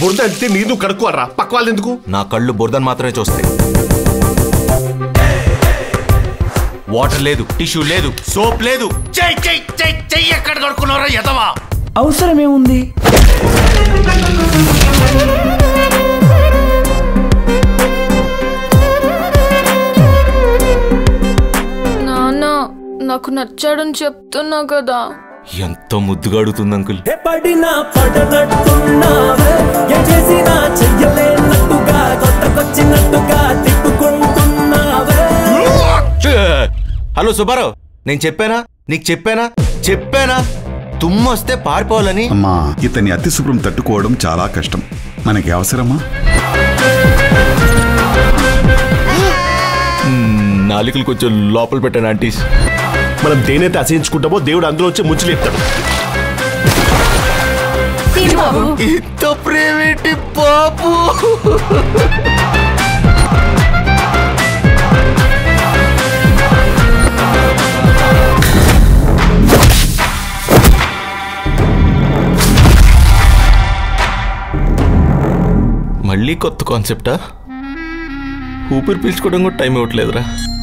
బురద అంతే నీరు కడుక్కోరా పక్క వాళ్ళు ఎందుకు నా కళ్ళు బురదను మాత్రమే చూస్తాయి వాటర్ లేదు టిష్యూ లేదు సోప్ లేదు చెయ్యి చెయ్యి చెయ్యి చెయ్యి ఎక్కడ కడుక్కున్నారా ఎదవా అవసరం ఏముంది నాన్న నాకు నచ్చాడని చెప్తున్నా కదా ఎంత ముద్దుగా అడుగుతుంది అంకుల్ పడినా పడనట్టున్నావే ఏ చేసినా చెయ్యలేనట్టుగా కొత్తకొచ్చినట్టుగా తిప్పుకుంటున్నావే హలో సుబ్బారావు నేను చెప్పానా నీకు చెప్పానా చెప్పానా తుమ్మొస్తే పారిపోవాలని అమ్మా ఇతని అతి శుభ్రం తట్టుకోవడం చాలా కష్టం మనకి అవసరమా నాలుకలు కొంచెం లోపల పెట్టాను ఆంటీస్ మనం దేనైతే అసహించుకుంటామో దేవుడు అందులో వచ్చి ముంచులేస్తాడు ఇంత ప్రేమేంటి బాబు మళ్ళీ కొత్త కాన్సెప్టా ఊపిరి పీల్చుకోవడం కూడా టైం ఇవ్వట్లేదురా